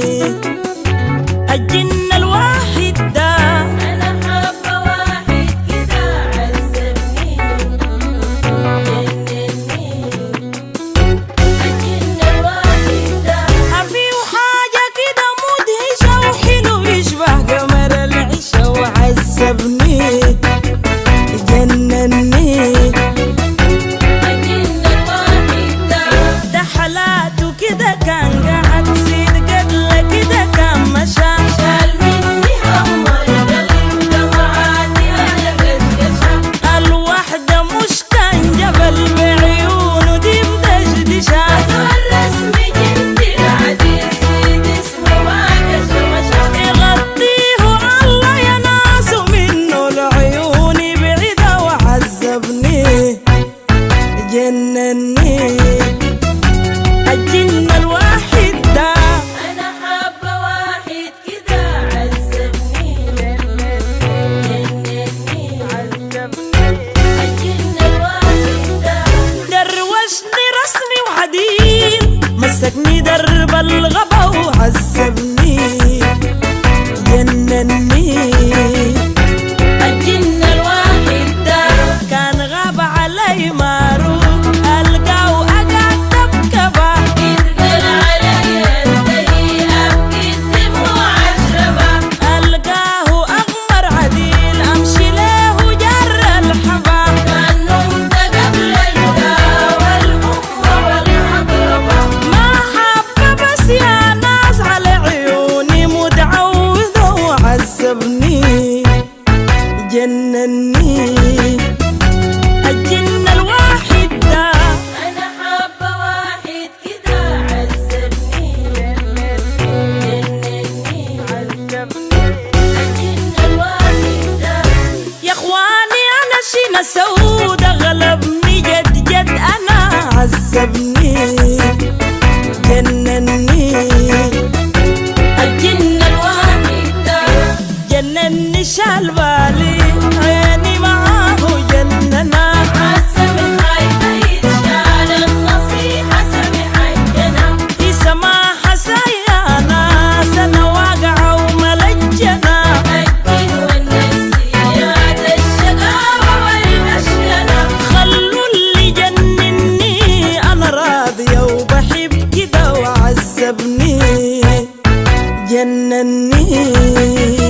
الجن الواحد ده أنا حابة واحد كده عذبني جنني الجن الواحد ده فيه حاجة كده مدهشة وحلو يشبه قمر العشا وعذبني جنني الجن الواحد ده ده حالاته كده كان قاعد سيد قبل كده كان مشى شال مني هم القلب دمعاتي أنا قشقشة الوحدة مش كان جبل بعيونه دي بدشدشة الرسم جنتي العديد سيد اسمه ما كشمشة يغطيه الله يا ناس منه العيون بعيدة وعذبني جنني الجن الواحد ده أنا حابة واحد كده عذبني جنني الجن الواحد ده دروشني رسمي وحديد مسكني درب الغبا وعذبني جنني الجن الواحد ده كان غاب علي مارو ألقاه وأقعد تبكبه يتقل علي انتهي أبكي دموع عشربة ألقاه أغمر عديل أمشي له جر الحباب كان نمت قبل الهدى والحب والحضربة ما حب بس يا ناس على عيوني متعوذة وعذبني جنني الجن الواحد ده أنا حابة واحد كده عذبني جنني الجن الواحد ده يا اخواني انا شينا سود غلبني جد جد انا عذبني جنني الجن الواحد ده جنني شال بالي عيني معاه جننا عالسمي خايفة يتشال النصيحة سمح الجنة في سماحة سيانا سنة واقعة وملجنة الجن والنسيات الشقاوة والمشكلة خلوا اللي جنني انا راضية وبحب كده وعذبني جنني